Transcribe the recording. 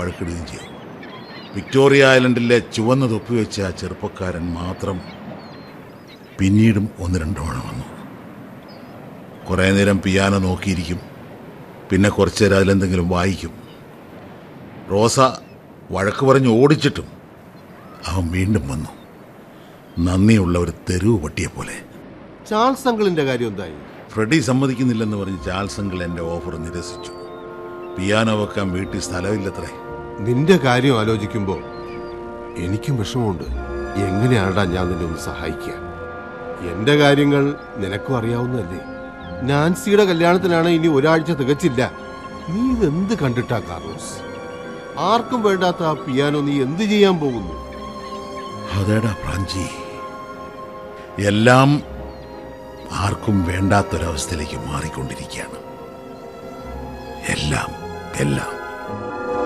വഴക്കിടുകയും ചെയ്തു വിക്ടോറിയ ഐലൻഡിലെ ചുവന്ന തൊപ്പി വെച്ച ആ ചെറുപ്പക്കാരൻ മാത്രം പിന്നീടും ഒന്ന് രണ്ടു തവണ വന്നു കുറേ നേരം പിയാനോ നോക്കിയിരിക്കും പിന്നെ കുറച്ചു നേരം അതിലെന്തെങ്കിലും വായിക്കും റോസ വഴക്ക് പറഞ്ഞ് ഓടിച്ചിട്ടും അവൻ വീണ്ടും വന്നു നന്ദിയുള്ള ഒരു തെരുവ് പട്ടിയെ പോലെ ചാൾസ് അങ്കിളിന്റെ കാര്യം എന്തായി ഫ്രെഡി സമ്മതിക്കുന്നില്ലെന്ന് പറഞ്ഞ് ചാൾസ് അങ്കിൾ എൻ്റെ ഓഫർ നിരസിച്ചു പിയാനോ വെക്കാൻ വീട്ടിൽ സ്ഥലമില്ലത്രേ നിന്റെ കാര്യം ആലോചിക്കുമ്പോ എനിക്കും വിഷമമുണ്ട് എങ്ങനെയാണ്ടാ ഞാൻ നിന്നെ ഒന്ന് സഹായിക്കുക എന്റെ കാര്യങ്ങൾ നിനക്കും അറിയാവുന്നതല്ലേ നാൻസിയുടെ കല്യാണത്തിനാണ് ഇനി ഒരാഴ്ച തികച്ചില്ല നീ ഇതെന്ത് കണ്ടിട്ടാ കാർലോസ് ആർക്കും വേണ്ടാത്ത ആ പിയാനോ നീ എന്ത് ചെയ്യാൻ പോകുന്നു അതേടാ പ്രാഞ്ചി എല്ലാം ആർക്കും വേണ്ടാത്തൊരവസ്ഥയിലേക്ക് മാറിക്കൊണ്ടിരിക്കുകയാണ് എല്ലാം എല്ലാം